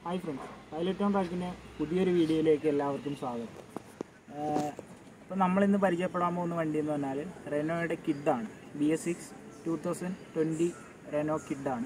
hi friends pilot on ട്രാക്കിൻ്റെ പുതിയൊരു വീഡിയോയിലേക്ക് എല്ലാവർക്കും സ്വാഗതം ഇപ്പോൾ നമ്മളിന്ന് പരിചയപ്പെടാൻ പോകുന്ന വണ്ടി എന്ന് പറഞ്ഞാൽ റെനോയുടെ കിഡാണ് B S six two thousand twenty Renault കിഡാണ്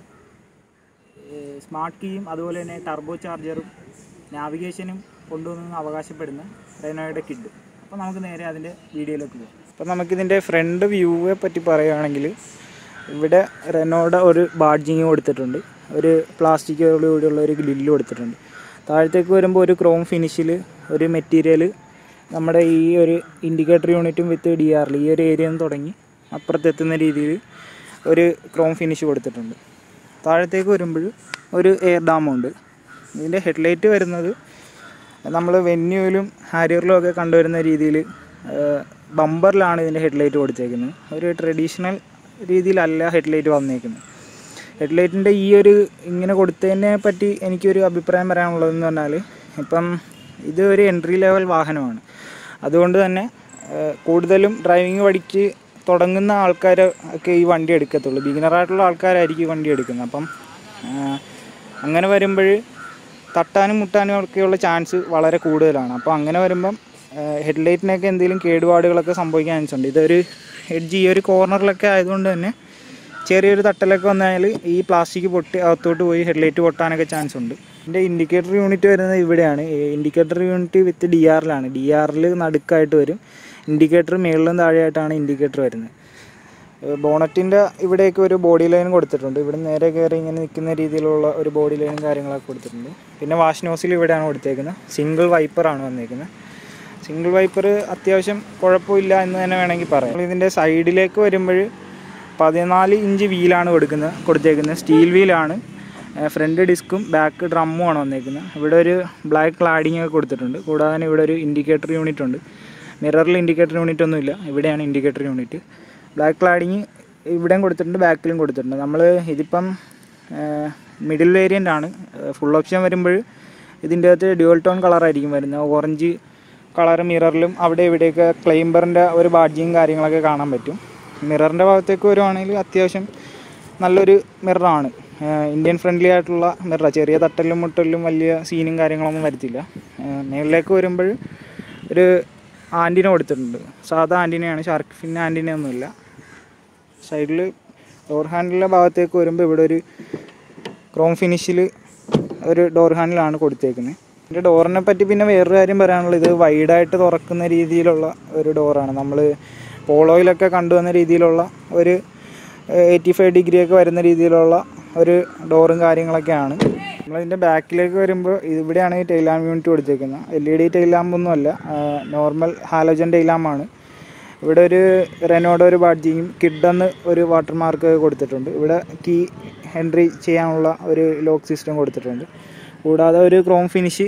സ്മാർട്ട് കീയും അതുപോലെ തന്നെ ടർബോ ചാർജറും നാവിഗേഷനും കൊണ്ടുവന്ന് അവകാശപ്പെടുന്ന റെനോയുടെ കിഡ് അപ്പോൾ നമുക്ക് നേരെ അതിൻ്റെ വീഡിയോയിലേക്ക് പോകാം അപ്പോൾ നമുക്കിതിൻ്റെ ഫ്രണ്ട് വ്യൂവെ പറ്റി പറയുകയാണെങ്കിൽ ഇവിടെ റെനോയുടെ ഒരു ബാഡ്ജിങ് കൊടുത്തിട്ടുണ്ട് ഒരു പ്ലാസ്റ്റിക്കോടുകൂടിയുള്ള ഒരു ഗ്രില്ല് കൊടുത്തിട്ടുണ്ട് താഴത്തേക്ക് വരുമ്പോൾ ഒരു ക്രോം ഫിനിഷിൽ ഒരു മെറ്റീരിയൽ നമ്മുടെ ഈ ഒരു ഇൻഡിക്കേറ്റർ യൂണിറ്റും വിത്ത് ഡി ആറിൽ ഈ ഒരു ഏരിയയിൽ നിന്ന് തുടങ്ങി അപ്പുറത്തെത്തുന്ന രീതിയിൽ ഒരു ക്രോം ഫിനിഷ് കൊടുത്തിട്ടുണ്ട് താഴത്തേക്ക് വരുമ്പോൾ ഒരു എയർ ഡാമുണ്ട് ഇതിൻ്റെ ഹെഡ്ലൈറ്റ് വരുന്നത് നമ്മൾ വെന്യൂവിലും ഹാരിയറിലും ഒക്കെ കണ്ടുവരുന്ന രീതിയിൽ ബമ്പറിലാണ് ഇതിൻ്റെ ഹെഡ്ലൈറ്റ് കൊടുത്തേക്കുന്നത് ഒരു ട്രഡീഷണൽ രീതിയിലല്ല ഹെഡ്ലൈറ്റ് വന്നേക്കുന്നത് ഹെഡ്ലൈറ്റിൻ്റെ ഈ ഒരു ഇങ്ങനെ കൊടുത്തതിനെ പറ്റി എനിക്കൊരു അഭിപ്രായം പറയാനുള്ളതെന്ന് പറഞ്ഞാൽ ഇപ്പം ഇത് ഒരു എൻട്രി ലെവൽ വാഹനമാണ് അതുകൊണ്ട് തന്നെ ഏഹ്, കൂടുതലും ഡ്രൈവിംഗ് പഠിച്ച് തുടങ്ങുന്ന ആൾക്കാർ ഒക്കെ ഈ വണ്ടി എടുക്കത്തുള്ളൂ ബിഗിനറായിട്ടുള്ള ആൾക്കാരായിരിക്കും ഈ വണ്ടി എടുക്കുന്നത് അപ്പം ഏഹ്, അങ്ങനെ വരുമ്പോൾ തട്ടാനും മുട്ടാനും ഒക്കെയുള്ള ചാൻസ് വളരെ കൂടുതലാണ് അപ്പോൾ അങ്ങനെ വരുമ്പം ഹെഡ്ലൈറ്റിനൊക്കെ എന്തെങ്കിലും കേടുപാടുകളൊക്കെ സംഭവിക്കാൻ ചാൻസ് ഉണ്ട് ഇതൊരു എഡ്ജ് ഈ ഒരു കോർണറിലൊക്കെ ആയതുകൊണ്ട് തന്നെ ചെറിയൊരു തട്ടലൊക്കെ വന്നാൽ ഈ പ്ലാസ്റ്റിക് പൊട്ടി അകത്തോട്ട് പോയി ഹെഡ്ലൈറ്റ് പൊട്ടാനൊക്കെ ചാൻസ് ഉണ്ട് ഇതിൻ്റെ ഇൻഡിക്കേറ്റർ യൂണിറ്റ് വരുന്നത് ഇവിടെയാണ് ഇൻഡിക്കേറ്റർ യൂണിറ്റ് വിത്ത് ഡി ആറിലാണ് ഡി ആറിൽ നടുക്കായിട്ട് വരും ഇൻഡിക്കേറ്റർ മുകളിലും താഴെയായിട്ടാണ് ഇൻഡിക്കേറ്റർ വരുന്നത് ബോണറ്റിൻ്റെ ഇവിടെയൊക്കെ ഒരു ബോഡി ലൈൻ കൊടുത്തിട്ടുണ്ട് ഇവിടെ നേരെ കയറി ഇങ്ങനെ നിൽക്കുന്ന രീതിയിലുള്ള ഒരു ബോഡി ലൈനും കാര്യങ്ങളൊക്കെ കൊടുത്തിട്ടുണ്ട് പിന്നെ വാഷ് നോസിൽ ഇവിടെയാണ് കൊടുത്തേക്കുന്നത് സിംഗിൾ വൈപ്പറാണ് വന്നേക്കുന്നത് സിംഗിൾ വൈപ്പർ അത്യാവശ്യം കുഴപ്പമില്ല എന്ന് തന്നെ വേണമെങ്കിൽ പറയാം ഇതിൻ്റെ സൈഡിലേക്ക് വരുമ്പോൾ പതിനാല് ഇഞ്ച് വീലാണ് കൊടുക്കുന്നത് കൊടുത്തേക്കുന്നത് സ്റ്റീൽ വീലാണ് ഫ്രണ്ട് ഡിസ്കും ബാക്ക് ഡ്രമ്മും ആണ് വന്നേക്കുന്നത് ഇവിടെ ഒരു ബ്ലാക്ക് ക്ലാഡിങ് ഒക്കെ കൊടുത്തിട്ടുണ്ട് കൂടാതെ തന്നെ ഇവിടെ ഒരു ഇൻഡിക്കേറ്റർ യൂണിറ്റ് ഉണ്ട് മിററിൽ ഇൻഡിക്കേറ്റർ യൂണിറ്റ് ഒന്നുമില്ല ഇവിടെയാണ് ഇൻഡിക്കേറ്റർ യൂണിറ്റ് ബ്ലാക്ക് ക്ലാഡിങ് ഇവിടെയും കൊടുത്തിട്ടുണ്ട് ബാക്കിലും കൊടുത്തിട്ടുണ്ട് നമ്മൾ ഇതിപ്പം മിഡിൽ വേരിയൻ്റ് ആണ് ഫുൾ ഓപ്ഷൻ വരുമ്പോൾ ഇതിൻ്റെ അകത്ത് ഡ്യുവൽ ടോൺ കളറായിരിക്കും വരുന്നത് ഓറഞ്ച് കളർ മിററിലും അവിടെ ഇവിടെയൊക്കെ ക്ലൈംബറിൻ്റെ ഒരു ബാഡ്ജിയും കാര്യങ്ങളൊക്കെ കാണാൻ പറ്റും മിററിൻ്റെ ഭാഗത്തേക്ക് വരുവാണെങ്കിൽ അത്യാവശ്യം നല്ലൊരു മിററാണ് ഇന്ത്യൻ ഫ്രണ്ട്ലി ആയിട്ടുള്ള മിററാണ് ചെറിയ തട്ടലും മുട്ടലും വലിയ സീനും കാര്യങ്ങളൊന്നും വരുത്തില്ല മേളിലേക്ക് വരുമ്പോൾ ഒരു ആൻറ്റിന കൊടുത്തിട്ടുണ്ട് സാധാ ആൻറ്റിനയാണ് ഷാർക്ക് ഫിൻ ആൻറ്റിന ഒന്നുമില്ല സൈഡിൽ ഡോർ ഹാൻഡിലിൻ്റെ ഭാഗത്തേക്ക് വരുമ്പോൾ ഇവിടെ ഒരു ക്രോം ഫിനിഷിൽ ഒരു ഡോർ ഹാൻഡിലാണ് കൊടുത്തേക്കുന്നത് ഇതിൻ്റെ ഡോറിനെ പറ്റി പിന്നെ വേറൊരു കാര്യം പറയാനുള്ളത് ഇത് വൈഡായിട്ട് തുറക്കുന്ന രീതിയിലുള്ള ഒരു ഡോറാണ് നമ്മൾ പോളോയിലൊക്കെ കണ്ടുവന്ന രീതിയിലുള്ള ഒരു എയ്റ്റി ഫൈവ് ഡിഗ്രി ഒക്കെ വരുന്ന രീതിയിലുള്ള ഒരു ഡോറും കാര്യങ്ങളൊക്കെയാണ് നമ്മളതിൻ്റെ ബാക്കിലേക്ക് വരുമ്പോൾ ഇവിടെയാണ് ഈ ടൈൽ ലാമ്പ് യൂണിറ്റ് കൊടുത്തേക്കുന്നത് എൽ ഇ ഡി ടൈൽ ലാമ്പൊന്നുമല്ല നോർമൽ ഹാലോജൻ ടൈൽ ലാമ്പാണ് ഇവിടെ ഒരു റെനോയുടെ ഒരു ബാഡ്ജിയും കിഡെന്ന് ഒരു വാട്ടർ മാർക്ക് കൊടുത്തിട്ടുണ്ട് ഇവിടെ കീ എൻട്രി ചെയ്യാനുള്ള ഒരു ലോക്ക് സിസ്റ്റം കൊടുത്തിട്ടുണ്ട് കൂടാതെ ഒരു ക്രോം ഫിനിഷ്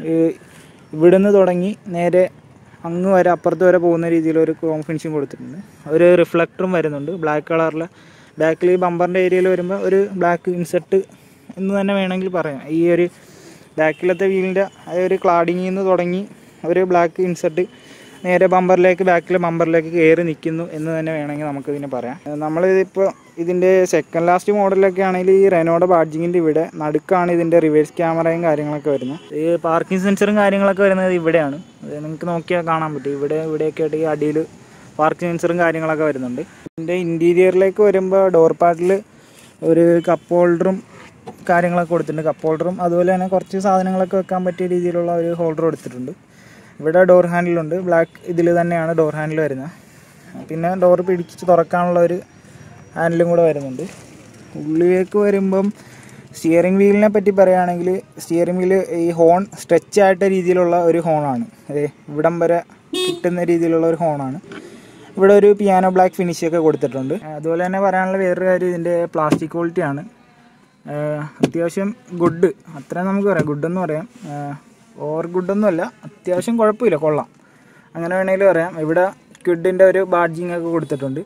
ഇവിടുന്ന് തുടങ്ങി നേരെ അങ്ങ് വരെ അപ്പുറത്ത് വരെ പോകുന്ന രീതിയിൽ ഒരു ക്രോം ഫിനിഷും കൊടുത്തിട്ടുണ്ട് ഒരു റിഫ്ലക്ടറും വരുന്നുണ്ട് ബ്ലാക്ക് കളറിൽ ബാക്കിൽ ഈ ബമ്പറിൻ്റെ ഏരിയയിൽ വരുമ്പോൾ ഒരു ബ്ലാക്ക് ഇൻസെർട്ട് എന്ന് തന്നെ വേണമെങ്കിൽ പറയാം ഈ ഒരു ബാക്കിലത്തെ വീലിൻ്റെ ആ ഒരു ക്ലാഡിങ്ങിൽ നിന്ന് തുടങ്ങി ഒരു ബ്ലാക്ക് ഇൻസെർട്ട് നേരെ ബമ്പറിലേക്ക് ബാക്കിൽ ബമ്പറിലേക്ക് കയറി നിൽക്കുന്നു എന്ന് തന്നെ വേണമെങ്കിൽ നമുക്കിതിനെ പറയാം നമ്മളിതിപ്പോൾ ഇതിൻ്റെ സെക്കൻഡ് ലാസ്റ്റ് മോഡലൊക്കെ ആണെങ്കിൽ ഈ റെനോയുടെ ബാഡ്ജിങ്ങിൻ്റെ ഇവിടെ നടുക്കാണ് ഇതിൻ്റെ റിവേഴ്സ് ക്യാമറയും കാര്യങ്ങളൊക്കെ വരുന്നത് ഈ പാർക്കിംഗ് സെൻസറും കാര്യങ്ങളൊക്കെ വരുന്നത് ഇവിടെയാണ് അത് നിങ്ങൾക്ക് നോക്കിയാൽ കാണാൻ പറ്റും ഇവിടെ ഇവിടെയൊക്കെ ആയിട്ട് ഈ അടിയിൽ പാർക്കിംഗ് സെൻസറും കാര്യങ്ങളൊക്കെ വരുന്നുണ്ട് ഇതിൻ്റെ ഇൻറ്റീരിയറിലേക്ക് വരുമ്പോൾ ഡോർ പാഡിൽ ഒരു കപ്പ് ഹോൾഡറും കാര്യങ്ങളൊക്കെ കൊടുത്തിട്ടുണ്ട് കപ്പ് ഹോൾഡറും അതുപോലെ തന്നെ കുറച്ച് സാധനങ്ങളൊക്കെ വെക്കാൻ പറ്റിയ രീതിയിലുള്ള ഒരു ഹോൾഡർ കൊടുത്തിട്ടുണ്ട് ഇവിടെ ഡോർ ഹാൻഡിലുണ്ട് ബ്ലാക്ക് ഇതിൽ തന്നെയാണ് ഡോർ ഹാൻഡിൽ വരുന്നത് പിന്നെ ഡോർ പിടിച്ച് തുറക്കാനുള്ള ഒരു ഹാൻഡിലും കൂടെ വരുന്നുണ്ട് ഉള്ളിലേക്ക് വരുമ്പം സ്റ്റിയറിംഗ് വീലിനെ പറ്റി പറയുകയാണെങ്കിൽ സ്റ്റിയറിംഗ് വീല് ഈ ഹോൺ സ്ട്രെച്ച് ആയിട്ട രീതിയിലുള്ള ഒരു ഹോണാണ് അതെ ഇവിടം വരെ കിട്ടുന്ന രീതിയിലുള്ള ഒരു ഹോണാണ് ഇവിടെ ഒരു പിയാനോ ബ്ലാക്ക് ഫിനിഷ് ഒക്കെ കൊടുത്തിട്ടുണ്ട് അതുപോലെ തന്നെ പറയാനുള്ള വേറൊരു കാര്യം ഇതിൻ്റെ പ്ലാസ്റ്റിക് ക്വാളിറ്റിയാണ് ആഹ് അത്യാവശ്യം ഗുഡ് അത്ര നമുക്ക് പറയാം ഗുഡ് എന്ന് പറയാം ഓവർ ഗുഡൊന്നും അല്ല അത്യാവശ്യം കുഴപ്പമില്ല കൊള്ളാം അങ്ങനെ വേണമെങ്കിൽ പറയാം ഇവിടെ ക്വിഡിൻ്റെ ഒരു ബാഡ്ജിങ് ഒക്കെ കൊടുത്തിട്ടുണ്ട്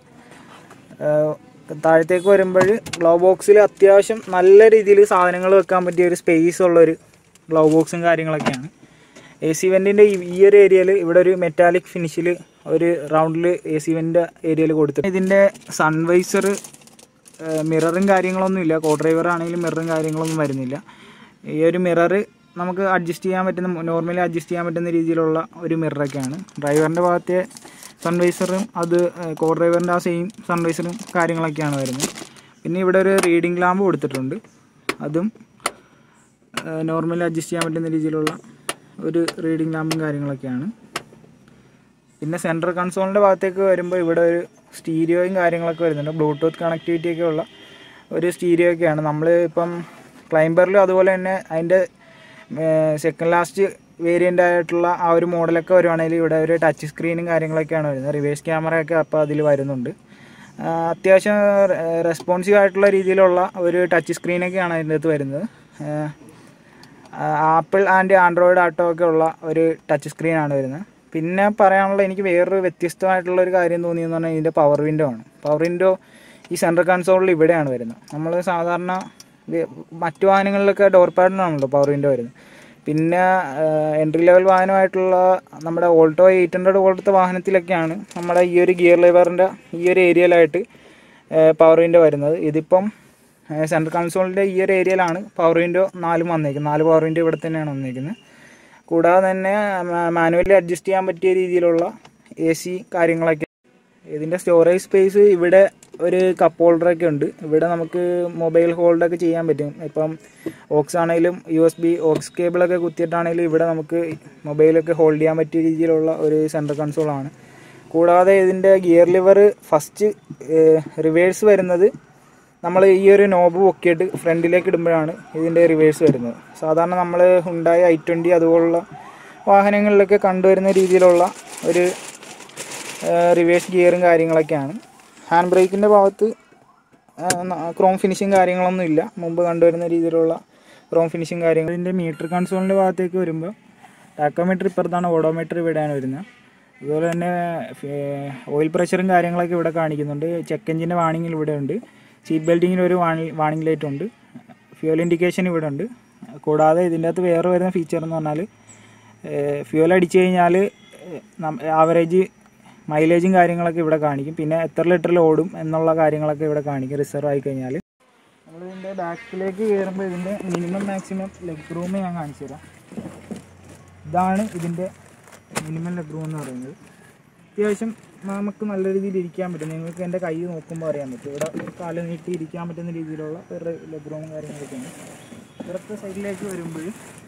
ആഹ് താഴത്തേക്ക് വരുമ്പോൾ ഗ്ലൗ ബോക്സിൽ അത്യാവശ്യം നല്ല രീതിയിൽ സാധനങ്ങൾ വെക്കാൻ പറ്റിയ ഒരു സ്പേസ് ഉള്ളൊരു ഗ്ലൗ ബോക്സും കാര്യങ്ങളൊക്കെയാണ് എ സി വെൻറ്റിൻ്റെ ഈ ഒരു ഏരിയയിൽ ഇവിടെ ഒരു മെറ്റാലിക് ഫിനിഷിൽ ഒരു റൗണ്ടിൽ എ സി വെൻ്റ് ഏരിയയിൽ കൊടുത്തിട്ടുണ്ട് ഇതിൻ്റെ സൺവൈസർ മിററും കാര്യങ്ങളൊന്നും ഇല്ല കോ ഡ്രൈവർ ആണെങ്കിലും മിററും കാര്യങ്ങളൊന്നും വരുന്നില്ല ഈ ഒരു മിറർ നമുക്ക് അഡ്ജസ്റ്റ് ചെയ്യാൻ പറ്റുന്ന നോർമലി അഡ്ജസ്റ്റ് ചെയ്യാൻ പറ്റുന്ന രീതിയിലുള്ള ഒരു മിററൊക്കെയാണ് ഡ്രൈവറിൻ്റെ ഭാഗത്തെ സൺവൈസറും അത് കോ ഡ്രൈവറിൻ്റെ ആ സെയിം സൺവൈസറും കാര്യങ്ങളൊക്കെയാണ് വരുന്നത് പിന്നെ ഇവിടെ ഒരു റീഡിംഗ് ലാമ്പ് കൊടുത്തിട്ടുണ്ട് അതും നോർമലി അഡ്ജസ്റ്റ് ചെയ്യാൻ പറ്റുന്ന രീതിയിലുള്ള ഒരു റീഡിംഗ് ലാമ്പും കാര്യങ്ങളൊക്കെയാണ് പിന്നെ സെൻട്രൽ കൺസോളിൻ്റെ ഭാഗത്തേക്ക് വരുമ്പോൾ ഇവിടെ ഒരു സ്റ്റീരിയോയും കാര്യങ്ങളൊക്കെ വരുന്നുണ്ട് ബ്ലൂടൂത്ത് കണക്ടിവിറ്റി ഒക്കെ ഉള്ള ഒരു സ്റ്റീരിയോ ഒക്കെയാണ് നമ്മൾ ഇപ്പം ക്ലൈംബറിലും അതുപോലെ തന്നെ അതിൻ്റെ സെക്കൻഡ് ലാസ്റ്റ് വേരിയൻ്റ് ആയിട്ടുള്ള ആ ഒരു മോഡലൊക്കെ വരുവാണെങ്കിൽ ഇവിടെ ഒരു ടച്ച് സ്ക്രീനും കാര്യങ്ങളൊക്കെയാണ് വരുന്നത് റിവേഴ്സ് ക്യാമറയൊക്കെ അപ്പോൾ അതിൽ വരുന്നുണ്ട് ആ, അത്യാവശ്യം റെസ്പോൺസീവ് ആയിട്ടുള്ള രീതിയിലുള്ള ഒരു ടച്ച് സ്ക്രീനൊക്കെയാണ് അതിൻ്റെ അകത്ത് വരുന്നത് ആപ്പിൾ ആൻഡ് ആൻഡ്രോയിഡ് ആട്ടോ ഒക്കെ ഉള്ള ഒരു ടച്ച് സ്ക്രീനാണ് വരുന്നത് പിന്നെ പറയാനുള്ള എനിക്ക് വേറൊരു വ്യത്യസ്തമായിട്ടുള്ള ഒരു കാര്യം തോന്നിയെന്ന് പറഞ്ഞാൽ ഇതിൻ്റെ പവർ വിൻഡോ ആണ് പവർ വിൻഡോ ഈ സെൻട്രൽ കൺസോളിൽ ഇവിടെയാണ് വരുന്നത് നമ്മൾ സാധാരണ വി- മറ്റു വാഹനങ്ങളിലൊക്കെ ഡോർ പാഡിനാണല്ലോ പവർ വിൻഡോ വരുന്നത് പിന്നെ എൻട്രി ലെവൽ വാഹനമായിട്ടുള്ള നമ്മുടെ ഓൾട്ടോ എയ്റ്റ് ഹൺഡ്രഡ് പോലത്തെ വാഹനത്തിലൊക്കെയാണ് നമ്മുടെ ഈ ഒരു ഗിയർ ലിവറിൻ്റെ ഈ ഒരു ഏരിയയിലായിട്ട് പവർ വിൻഡോ വരുന്നത് ഇതിപ്പം സെൻട്രൽ കൺസോളിൻ്റെ ഈ ഒരു ഏരിയയിലാണ് പവർ വിൻഡോ നാലും വന്നേക്കുന്നത് നാല് പവർ വിൻഡോ ഇവിടെ തന്നെയാണ് വന്നേക്കുന്നത് കൂടാതെ തന്നെ മാനുവലി അഡ്ജസ്റ്റ് ചെയ്യാൻ പറ്റിയ രീതിയിലുള്ള എ സി കാര്യങ്ങളൊക്കെ ഇതിൻ്റെ സ്റ്റോറേജ് സ്പേസ് ഇവിടെ ഒരു കപ്പ് ഹോൾഡറൊക്കെ ഉണ്ട് ഇവിടെ നമുക്ക് മൊബൈൽ ഹോൾഡൊക്കെ ചെയ്യാൻ പറ്റും ഇപ്പം ഓക്സ് ആണെങ്കിലും യു എസ് ബി ഓക്സ് കേബിളൊക്കെ കുത്തിയിട്ടാണെങ്കിലും ഇവിടെ നമുക്ക് മൊബൈലൊക്കെ ഹോൾഡ് ചെയ്യാൻ പറ്റിയ രീതിയിലുള്ള ഒരു സെൻട്രൽ കൺസോളാണ് കൂടാതെ ഇതിൻ്റെ ഗിയർ ലിവർ ഫസ്റ്റ് റിവേഴ്സ് വരുന്നത് നമ്മൾ ഈ ഒരു നോബ് പൊക്കിയിട്ട് ഫ്രണ്ടിലേക്ക് ഇടുമ്പോഴാണ് ഇതിൻ്റെ റിവേഴ്സ് വരുന്നത് സാധാരണ നമ്മൾ ഉണ്ടായ ഐ ട്വൻറ്റി അതുപോലുള്ള വാഹനങ്ങളിലൊക്കെ കണ്ടുവരുന്ന രീതിയിലുള്ള ഒരു റിവേഴ്സ് ഗിയറും കാര്യങ്ങളൊക്കെയാണ് ഹാൻഡ് ബ്രേക്കിൻ്റെ ഭാഗത്ത് ക്രോം ഫിനിഷിങ് കാര്യങ്ങളൊന്നും ഇല്ല മുമ്പ് കണ്ടുവരുന്ന രീതിയിലുള്ള ക്രോം ഫിനിഷിങ് കാര്യങ്ങൾ ഇതിൻ്റെ മീറ്റർ കൺസോളിൻ്റെ ഭാഗത്തേക്ക് വരുമ്പോൾ ടാക്കോമീറ്റർ ഇപ്പുറത്താണ് ഓഡോമീറ്റർ ഇവിടെയാണ് വരുന്നത് അതുപോലെ തന്നെ ഓയിൽ പ്രഷറും കാര്യങ്ങളൊക്കെ ഇവിടെ കാണിക്കുന്നുണ്ട് ചെക്ക് എഞ്ചിൻ്റെ വാണിങ്ങിൽ ഇവിടെ ഉണ്ട് സീറ്റ് ബെൽറ്റിങ്ങിന് ഒരു വാണി വാണിംഗ് ലൈറ്റ് ഉണ്ട് ഫ്യൂൽ ഇൻഡിക്കേഷൻ ഇവിടെ ഉണ്ട് കൂടാതെ ഇതിൻ്റെ അകത്ത് വേറെ വരുന്ന ഫീച്ചർ എന്ന് പറഞ്ഞാൽ ഫ്യൂൽ അടിച്ചു കഴിഞ്ഞാൽ ആവറേജ് മൈലേജും കാര്യങ്ങളൊക്കെ ഇവിടെ കാണിക്കും പിന്നെ എത്ര ലിറ്ററിൽ ഓടും എന്നുള്ള കാര്യങ്ങളൊക്കെ ഇവിടെ കാണിക്കും റിസർവ് ആയി കഴിഞ്ഞാൽ നമ്മളിതിൻ്റെ ബാക്കിലേക്ക് കയറുമ്പോൾ ഇതിൻ്റെ മിനിമം മാക്സിമം ലെഗ് റൂം ഞാൻ കാണിച്ചു തരാം ഇതാണ് ഇതിൻ്റെ മിനിമം ലെഗ് റൂം എന്ന് പറയുന്നത് അത്യാവശ്യം നമുക്ക് നല്ല രീതിയിൽ ഇരിക്കാൻ പറ്റും നിങ്ങൾക്ക് എൻ്റെ കൈ നോക്കുമ്പോൾ അറിയാൻ പറ്റും ഇവിടെ കാല് നീട്ടി ഇരിക്കാൻ പറ്റുന്ന രീതിയിലുള്ള ഒരു ലെഗ് റൂമും കാര്യങ്ങളൊക്കെയാണ് ഇവിടുത്തെ സൈഡിലേക്ക് വരുമ്പോൾ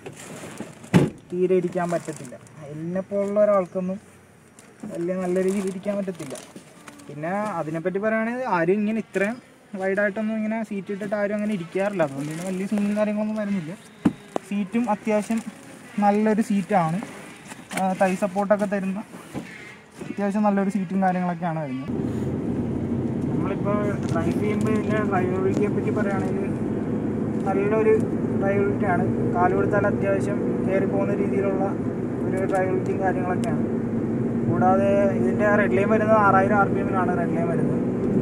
തീരെ ഇരിക്കാൻ പറ്റത്തില്ല എന്നെപ്പോലുള്ള ഒരാൾക്കൊന്നും വലിയ നല്ല രീതിയിൽ ഇരിക്കാൻ പറ്റത്തില്ല പിന്നെ അതിനെപ്പറ്റി പറയുകയാണെങ്കിൽ ആരും ഇങ്ങനെ ഇത്രയും വൈഡായിട്ടൊന്നും ഇങ്ങനെ സീറ്റ് ഇട്ടിട്ട് ആരും അങ്ങനെ ഇരിക്കാറില്ല അതുകൊണ്ട് തന്നെ വലിയ സീനും കാര്യങ്ങളൊന്നും വരുന്നില്ല സീറ്റും അത്യാവശ്യം നല്ലൊരു സീറ്റാണ് തൈ സപ്പോർട്ടൊക്കെ തരുന്ന അത്യാവശ്യം നല്ലൊരു സീറ്റും കാര്യങ്ങളൊക്കെയാണ് വരുന്നത് നമ്മളിപ്പോൾ ഡ്രൈവ് ചെയ്യുമ്പോൾ ഇതിൻ്റെ ഡ്രൈവബിലിറ്റിയെ പറ്റി പറയുകയാണെങ്കിൽ നല്ലൊരു ഡ്രൈവബിലിറ്റിയാണ് കാല് കൊടുത്താൽ അത്യാവശ്യം കയറി പോകുന്ന രീതിയിലുള്ള ഒരു ഡ്രൈവബിലിറ്റിയും കാര്യങ്ങളൊക്കെയാണ് കൂടാതെ ഇതിൻ്റെ റെഡ് ലൈൻ വരുന്നത് ആറായിരം ആർ പി എമ്മിലാണ് റെഡ് ലൈൻ വരുന്നത്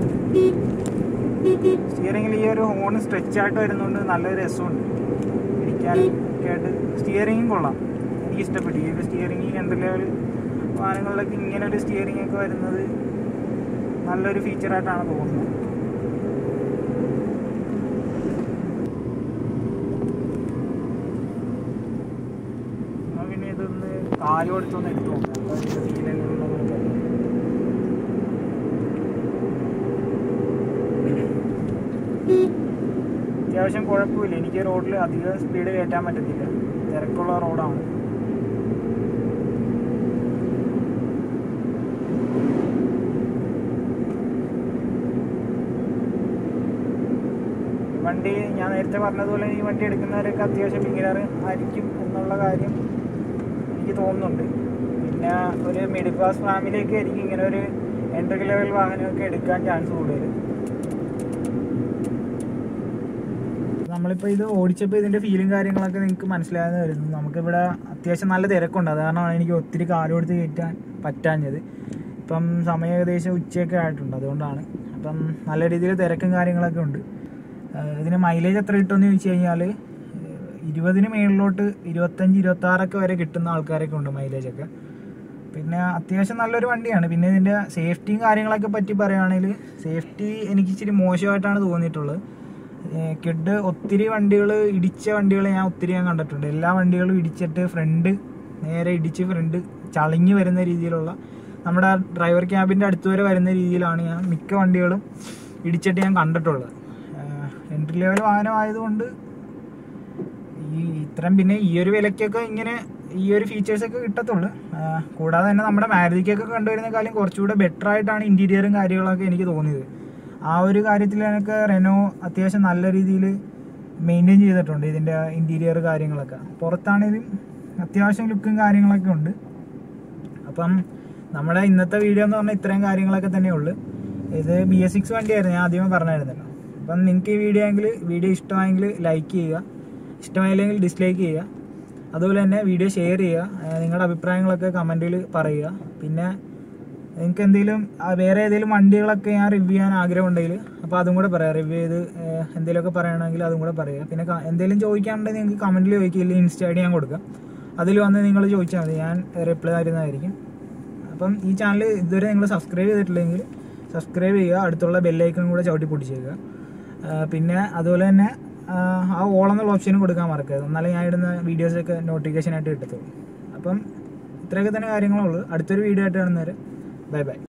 സ്റ്റിയറിംഗിൽ ഈ ഒരു ഹോൺ സ്ട്രെച്ച് ആയിട്ട് വരുന്നതുകൊണ്ട് നല്ലൊരു രസമുണ്ട് ഇരിക്കാൻ ഒക്കെ ആയിട്ട് സ്റ്റിയറിംഗും കൊള്ളാം എനിക്ക് ഇഷ്ടപ്പെട്ടു ഈ ഒരു സ്റ്റിയറിംഗ് എൻ്റർ ലെവൽ വാഹനങ്ങളിലൊക്കെ ഇങ്ങനെ ഒരു സ്റ്റിയറിംഗ് ഒക്കെ വരുന്നത് നല്ലൊരു ഫീച്ചറായിട്ടാണ് തോന്നുന്നത് എന്നാൽ പിന്നെ ഇതൊന്ന് കാല് കൊടുത്തൊന്ന് എടുത്തു നോക്കാം അപ്പോൾ അതിൻ്റെ ഫീലെല്ലാം ഉള്ളത് അത്യാവശ്യം കുഴപ്പമില്ല എനിക്ക് റോഡിൽ അധികം സ്പീഡ് കയറ്റാൻ പറ്റത്തില്ല തിരക്കുള്ള റോഡാണ് ഈ വണ്ടി ഞാൻ നേരത്തെ പറഞ്ഞതുപോലെ ഈ വണ്ടി എടുക്കുന്നവരൊക്കെ അത്യാവശ്യം ബിഗിനർ ആയിരിക്കും എന്നുള്ള കാര്യം എനിക്ക് തോന്നുന്നുണ്ട് പിന്നെ ഒരു മിഡിൽ ക്ലാസ് ഫാമിലിയൊക്കെ ആയിരിക്കും ഇങ്ങനെ ഒരു എൻട്രി ലെവൽ വാഹനമൊക്കെ എടുക്കാൻ ചാൻസ് കൂടുതൽ നമ്മളിപ്പോൾ ഇത് ഓടിച്ചപ്പോൾ ഇതിൻ്റെ ഫീലും കാര്യങ്ങളൊക്കെ നിങ്ങൾക്ക് മനസ്സിലായെന്ന് വരുന്നു നമുക്കിവിടെ അത്യാവശ്യം നല്ല തിരക്കുണ്ട് അത് കാരണമാണ് എനിക്ക് ഒത്തിരി കാല് കൊടുത്ത് കയറ്റാൻ പറ്റാഞ്ഞത് ഇപ്പം സമയം ഏകദേശം ഉച്ചയൊക്കെ ആയിട്ടുണ്ട് അതുകൊണ്ടാണ് അപ്പം നല്ല രീതിയിൽ തിരക്കും കാര്യങ്ങളൊക്കെ ഉണ്ട് ഏഹ് ഇതിന് മൈലേജ് എത്ര കിട്ടുമെന്ന് ചോദിച്ചു കഴിഞ്ഞാൽ ഇരുപതിന് മേളിലോട്ട് ഇരുപത്തഞ്ച് ഇരുപത്താറൊക്കെ വരെ കിട്ടുന്ന ആൾക്കാരൊക്കെ ഉണ്ട് മൈലേജൊക്കെ പിന്നെ അത്യാവശ്യം നല്ലൊരു വണ്ടിയാണ് പിന്നെ ഇതിൻ്റെ സേഫ്റ്റിയും കാര്യങ്ങളൊക്കെ പറ്റി പറയുകയാണെങ്കിൽ സേഫ്റ്റി എനിക്ക് ഇച്ചിരി മോശമായിട്ടാണ് തോന്നിയിട്ടുള്ളത് കിഡ് ഒത്തിരി വണ്ടികൾ ഇടിച്ച വണ്ടികൾ ഞാൻ ഒത്തിരി ഞാൻ കണ്ടിട്ടുണ്ട് എല്ലാ വണ്ടികളും ഇടിച്ചിട്ട് ഫ്രണ്ട് നേരെ ഇടിച്ച് ഫ്രണ്ട് ചളിഞ്ഞ് വരുന്ന രീതിയിലുള്ള നമ്മുടെ ഡ്രൈവർ ക്യാബിൻ്റെ അടുത്ത് വരെ വരുന്ന രീതിയിലാണ് ഞാൻ മിക്ക വണ്ടികളും ഇടിച്ചിട്ട് ഞാൻ കണ്ടിട്ടുള്ളത് എൻട്രി ലെവൽ വാഹനമായതുകൊണ്ട് ഈ ഇത്രയും പിന്നെ ഈ ഒരു വിലക്കൊക്കെ ഇങ്ങനെ ഈ ഒരു ഫീച്ചേഴ്സ് ഒക്കെ കിട്ടത്തുള്ളൂ ആ, കൂടാതെ തന്നെ നമ്മുടെ മാരുതിക്കൊക്കെ കണ്ടുവരുന്നേക്കാളും കുറച്ചുകൂടെ ബെറ്റർ ആയിട്ടാണ് ഇന്റീരിയറും കാര്യങ്ങളൊക്കെ എനിക്ക് തോന്നിയത് ആ ഒരു കാര്യത്തിൽ എനിക്ക് റെനോ അത്യാവശ്യം നല്ല രീതിയിൽ മെയിൻറ്റെയിൻ ചെയ്തിട്ടുണ്ട് ഇതിൻ്റെ ഇന്റീരിയർ കാര്യങ്ങളൊക്കെ പുറത്താണെങ്കിലും അത്യാവശ്യം ലുക്കും കാര്യങ്ങളൊക്കെ ഉണ്ട് അപ്പം നമ്മുടെ ഇന്നത്തെ വീഡിയോ എന്ന് പറഞ്ഞാൽ ഇത്രയും കാര്യങ്ങളൊക്കെ തന്നെ ഉള്ളു ഇത് ബി എസ് സിക്സ് വണ്ടിയായിരുന്നു ഞാൻ ആദ്യമേ പറഞ്ഞായിരുന്നല്ലോ അപ്പം നിങ്ങൾക്ക് ഈ വീഡിയോ എങ്കിൽ വീഡിയോ ഇഷ്ടമായെങ്കിൽ ലൈക്ക് ചെയ്യുക ഇഷ്ടമായില്ലെങ്കിൽ ഡിസ്ലൈക്ക് ചെയ്യുക അതുപോലെ തന്നെ വീഡിയോ ഷെയർ ചെയ്യുക ഏഹ് നിങ്ങളുടെ അഭിപ്രായങ്ങളൊക്കെ കമൻറ്റിൽ പറയുക പിന്നെ നിങ്ങൾക്ക് എന്തെങ്കിലും ആ, വേറെ ഏതെങ്കിലും വണ്ടികളൊക്കെ ഞാൻ റിവ്യൂ ചെയ്യാൻ ആഗ്രഹം ഉണ്ടെങ്കിൽ അപ്പോൾ അതും കൂടെ പറയാം റിവ്യൂ ചെയ്ത് ഏഹ് എന്തെങ്കിലുമൊക്കെ പറയണമെങ്കിൽ അതും കൂടെ പറയുക പിന്നെ ക- എന്തെങ്കിലും ചോദിക്കാനുണ്ടെങ്കിൽ നിങ്ങൾക്ക് കമൻറ്റിൽ ചോദിക്കില്ല ഇൻസ്റ്റ ഐ ഡി ഞാൻ കൊടുക്കാം അതിൽ വന്ന് നിങ്ങൾ ചോദിച്ചാൽ മതി ഞാൻ റിപ്ലൈ തരുന്നതായിരിക്കും അപ്പം ഈ ചാനൽ ഇതുവരെ നിങ്ങൾ സബ്സ്ക്രൈബ് ചെയ്തിട്ടില്ലെങ്കിൽ സബ്സ്ക്രൈബ് ചെയ്യുക അടുത്തുള്ള ബെല്ലൈക്കൺ കൂടെ ചവിട്ടി പൊടിച്ചേക്കുക ആ, പിന്നെ അതുപോലെ തന്നെ ആ, ആ ഓൾ എന്നുള്ള ഓപ്ഷനും കൊടുക്കാൻ മറക്കരുത് എന്നാലേ ഞാൻ ഇടുന്ന വീഡിയോസൊക്കെ നോട്ടിഫിക്കേഷൻ ആയിട്ട് കിട്ടത്തുള്ളൂ അപ്പം ഇത്രയൊക്കെ തന്നെ കാര്യങ്ങളുള്ളൂ അടുത്തൊരു വീഡിയോ ആയിട്ട് കാണുന്നവരെ ബൈ ബൈ